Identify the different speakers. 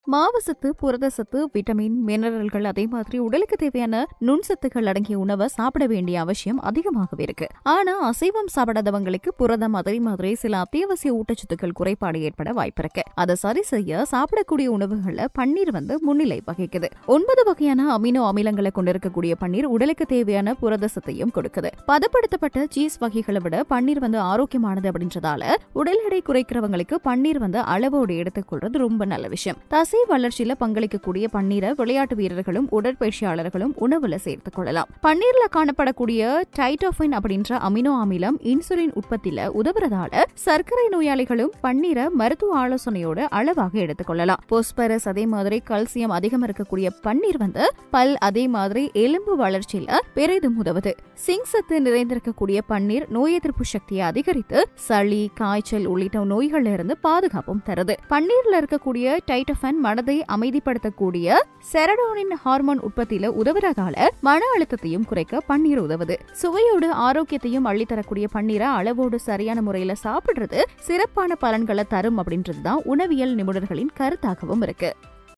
Speaker 1: மாவு சத்து புரத சத்து விட்டமின் மினரல்கள் அதே மாதிரி உடலுக்கு தேவையான நுண்சத்துக்கள் அடங்கிய உணவை சாப்பிட வேண்டிய அவசியம் அதிகமாகவே இருக்கு ஆனா அசைவம் சாப்பிடாதவங்களுக்கு புரதம் அதே மாதிரி சில அத்தியாவசிய ஊட்டச்சத்துக்கள் குறைபாடு ஏற்பட வாய்ப்பிருக்கு அதை சரி செய்ய சாப்பிடக்கூடிய உணவுகள்ல பன்னீர் வந்து முன்னிலை வகிக்குது ஒன்பது வகையான அமினோ அமிலங்களை கொண்டிருக்கக்கூடிய பன்னீர் உடலுக்கு தேவையான புரத சத்தையும் கொடுக்குது பதப்படுத்தப்பட்ட சீஸ் வகைகளை விட பன்னீர் வந்து ஆரோக்கியமானது அப்படின்றதால உடல் எடை குறைக்கிறவங்களுக்கு பன்னீர் வந்து அளவோடு எடுத்துக்கொள்றது ரொம்ப நல்ல விஷயம் தசை வளர்ச்சியில பங்களிக்கக்கூடிய பன்னீரை விளையாட்டு வீரர்களும் உடற்பயிற்சியாளர்களும் உணவுல சேர்த்துக் கொள்ளலாம் பன்னீர்ல காணப்படக்கூடிய டைட்டோஃபைன் அப்படின்ற அமினோ அமிலம் இன்சுலின் உற்பத்தியில உதவுறதால சர்க்கரை நோயாளிகளும் பன்னீரை மருத்துவ ஆலோசனையோட அளவாக எடுத்துக்கொள்ளலாம் போஸ்பரஸ் அதே மாதிரி கல்சியம் அதிகம் இருக்கக்கூடிய பன்னீர் வந்து பல் அதே மாதிரி எலும்பு வளர்ச்சியில பெரிதும் உதவுது சிங் சத்து நிறைந்திருக்கக்கூடிய பன்னீர் நோய் எதிர்ப்பு சக்தியை அதிகரித்து சளி காய்ச்சல் உள்ளிட்ட நோய்கள்ல இருந்து பாதுகாப்பும் தருது பன்னீர்ல இருக்கக்கூடிய டைட்டோஃபன் மனதை அமைதிப்படுத்தக்கூடிய செரடோனின் ஹார்மோன் உற்பத்தியில உதவுறதால மன அழுத்தத்தையும் குறைக்க பன்னீர் உதவுது சுவையோடு ஆரோக்கியத்தையும் அள்ளித்தரக்கூடிய பன்னீரை அளவோடு சரியான முறையில சாப்பிடுறது சிறப்பான பலன்களை தரும் அப்படின்றதுதான் உணவியல் நிபுணர்களின் கருத்தாகவும் இருக்கு